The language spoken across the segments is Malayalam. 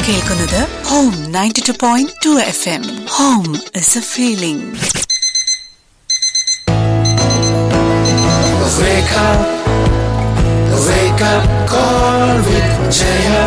കേൾക്കുന്നത് home ninety two point two F M home is a feeling Wake up, wake up, call with Jaya.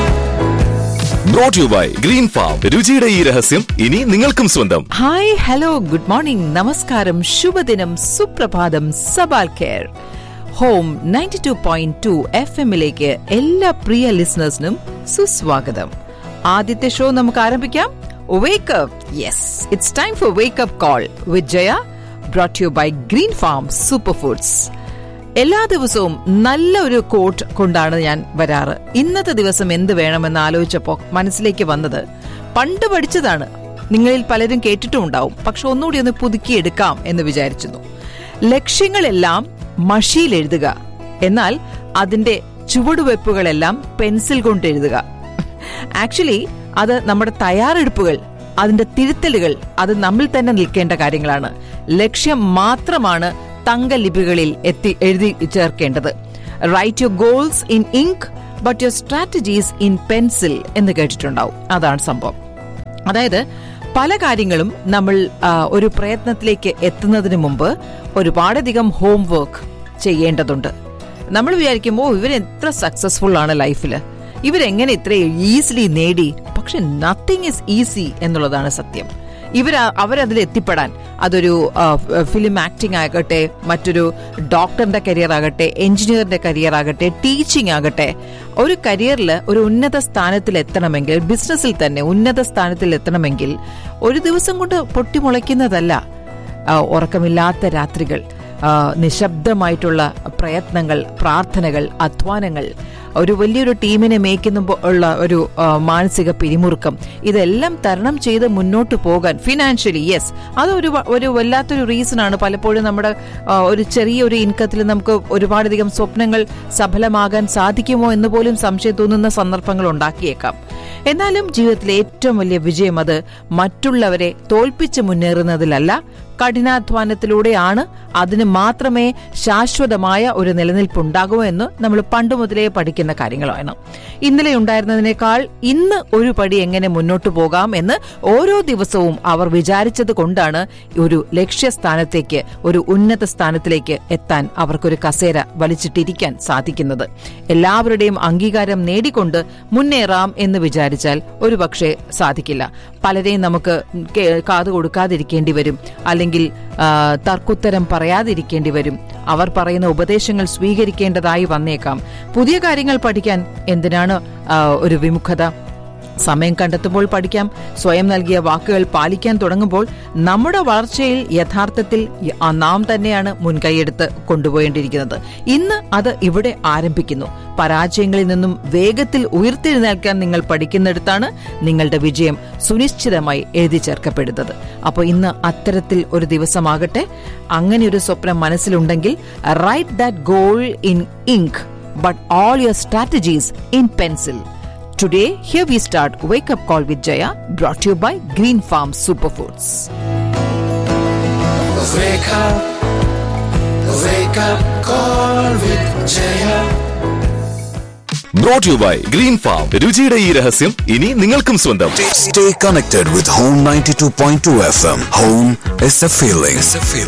Brought you by green farm രുചിയുടെ ഈ രഹസ്യം ഇനി നിങ്ങൾക്കും സ്വന്തം ഹായ് ഹലോ ഗുഡ് മോർണിംഗ് നമസ്കാരം ശുഭദിനം സുപ്രഭാതം സബാൽ care home ninety two point two F എമ്മിലേക്ക് എല്ലാ പ്രിയ ലിസണേഴ്സിനും സുസ്വാഗതം ആദ്യത്തെ ഷോ നമുക്ക് ആരംഭിക്കാം wake up yes it's time for wake up call with Jaya brought you by green farm super foods എല്ലാ ദിവസവും നല്ല ഒരു കോട്ട് കൊണ്ടാണ് ഞാൻ വരാറ് ഇന്നത്തെ ദിവസം എന്ത് വേണമെന്ന് ആലോചിച്ചപ്പോൾ മനസ്സിലേക്ക് വന്നത് പണ്ട് പഠിച്ചതാണ് നിങ്ങളിൽ പലരും കേട്ടിട്ടും ഉണ്ടാവും പക്ഷെ ഒന്നുകൂടി ഒന്ന് പുതുക്കിയെടുക്കാം എന്ന് വിചാരിച്ചിരുന്നു ലക്ഷ്യങ്ങളെല്ലാം മഷിയിൽ എഴുതുക എന്നാൽ അതിന്റെ ചുവടുവെപ്പുകളെല്ലാം പെൻസിൽ കൊണ്ട് എഴുതുക ആക്ച്വലി അത് നമ്മുടെ തയ്യാറെടുപ്പുകൾ അതിന്റെ തിരുത്തലുകൾ അത് നമ്മിൽ തന്നെ നിൽക്കേണ്ട കാര്യങ്ങളാണ് ലക്ഷ്യം മാത്രമാണ് തങ്കലിപികളിൽ എത്തി എഴുതി ചേർക്കേണ്ടത് write your goals in ink but your strategies in pencil എന്ന് കേട്ടിട്ടുണ്ടാവും അതാണ് സംഭവം അതായത് പല കാര്യങ്ങളും നമ്മൾ ആ, ഒരു പ്രയത്നത്തിലേക്ക് എത്തുന്നതിന് മുമ്പ് ഒരുപാടധികം ഹോംവർക്ക് ചെയ്യേണ്ടതുണ്ട് നമ്മൾ വിചാരിക്കുമ്പോൾ ഇവർ എത്ര സക്സസ്ഫുൾ ആണ് ലൈഫിൽ ഇവരെങ്ങനെ ഇത്ര ഈസിലി നേടി പക്ഷെ നത്തിങ് ഇസ് ഈസി എന്നുള്ളതാണ് സത്യം ഇവർ അവരതിൽ എത്തിപ്പെടാൻ അതൊരു ഫിലിം ആക്ടിംഗ് ആകട്ടെ മറ്റൊരു ഡോക്ടറിന്റെ കരിയർ ആകട്ടെ എഞ്ചിനീയറിന്റെ കരിയർ ആകട്ടെ ടീച്ചിങ് ആകട്ടെ ഒരു കരിയറിൽ ഒരു ഉന്നത സ്ഥാനത്തിൽ എത്തണമെങ്കിൽ ബിസിനസ്സിൽ തന്നെ ഉന്നത സ്ഥാനത്തിൽ എത്തണമെങ്കിൽ ഒരു ദിവസം കൊണ്ട് പൊട്ടിമുളയ്ക്കുന്നതല്ല ആ, ഉറക്കമില്ലാത്ത രാത്രികൾ ആ, നിശബ്ദമായിട്ടുള്ള പ്രയത്നങ്ങൾ പ്രാർത്ഥനകൾ അധ്വാനങ്ങൾ ഒരു വലിയൊരു ടീമിനെ മേയ്ക്കുമ്പോൾ ഉള്ള ഒരു ആ, മാനസിക പിരിമുറുക്കം ഇതെല്ലാം തരണം ചെയ്ത് മുന്നോട്ട് പോകാൻ ഫിനാൻഷ്യലി യെസ് അതൊരു വ- ഒരു വല്ലാത്തൊരു റീസൺ ആണ് പലപ്പോഴും നമ്മുടെ ആ, ഒരു ചെറിയ ഒരു ഇൻകത്തിൽ നമുക്ക് ഒരുപാടധികം സ്വപ്നങ്ങൾ സഫലമാകാൻ സാധിക്കുമോ എന്ന് പോലും സംശയം തോന്നുന്ന സന്ദർഭങ്ങൾ ഉണ്ടാക്കിയേക്കാം എന്നാലും ജീവിതത്തിലെ ഏറ്റവും വലിയ വിജയം അത് മറ്റുള്ളവരെ തോൽപ്പിച്ച് മുന്നേറുന്നതിലല്ല കഠിനാധ്വാനത്തിലൂടെയാണ് അതിന് മാത്രമേ ശാശ്വതമായ ഒരു നിലനിൽപ്പുണ്ടാകൂ എന്ന് നമ്മൾ പണ്ട് മുതലേ പഠിക്കുന്ന കാര്യങ്ങളാണ് ഇന്നലെ ഉണ്ടായിരുന്നതിനേക്കാൾ ഇന്ന് ഒരു പടി എങ്ങനെ മുന്നോട്ട് പോകാം എന്ന് ഓരോ ദിവസവും അവർ വിചാരിച്ചത് കൊണ്ടാണ് ഒരു ലക്ഷ്യസ്ഥാനത്തേക്ക് ഒരു ഉന്നത സ്ഥാനത്തിലേക്ക് എത്താൻ അവർക്കൊരു കസേര വലിച്ചിട്ടിരിക്കാൻ സാധിക്കുന്നത് എല്ലാവരുടെയും അംഗീകാരം നേടിക്കൊണ്ട് മുന്നേറാം എന്ന് വിചാരിച്ചാൽ ഒരുപക്ഷെ സാധിക്കില്ല പലരെയും നമുക്ക് കേ- കാത് കൊടുക്കാതിരിക്കേണ്ടി വരും അല്ലെങ്കിൽ ആ, തർക്കുത്തരം പറയാതിരിക്കേണ്ടി വരും അവർ പറയുന്ന ഉപദേശങ്ങൾ സ്വീകരിക്കേണ്ടതായി വന്നേക്കാം പുതിയ കാര്യങ്ങൾ പഠിക്കാൻ എന്തിനാണ് ആ, ഒരു വിമുഖത സമയം കണ്ടെത്തുമ്പോൾ പഠിക്കാം സ്വയം നൽകിയ വാക്കുകൾ പാലിക്കാൻ തുടങ്ങുമ്പോൾ നമ്മുടെ വളർച്ചയിൽ യഥാർത്ഥത്തിൽ യ- ആ നാം തന്നെയാണ് മുൻകൈയെടുത്ത് കൊണ്ടുപോയേണ്ടിയിരിക്കുന്നത് ഇന്ന് അത് ഇവിടെ ആരംഭിക്കുന്നു പരാജയങ്ങളിൽ നിന്നും വേഗത്തിൽ ഉയർത്തെഴുന്നേൽക്കാൻ നിങ്ങൾ പഠിക്കുന്നിടത്താണ് നിങ്ങളുടെ വിജയം സുനിശ്ചിതമായി എഴുതി ചേർക്കപ്പെടുന്നത് അപ്പോൾ ഇന്ന് അത്തരത്തിൽ ഒരു ദിവസമാകട്ടെ അങ്ങനെ ഒരു സ്വപ്നം മനസ്സിലുണ്ടെങ്കിൽ write that goal in ink but all your strategies in pencil Today, here we start Wake Up Call with Jaya, brought to you by Green Farm Superfoods. Wake up, wake up, call with Jaya. Brought you by green farm രുചിയുടെ ഈ രഹസ്യം ഇനി നിങ്ങൾക്കും സ്വന്തം Stay connected with Home 92.2 FM. Home is a feeling. It's a feeling.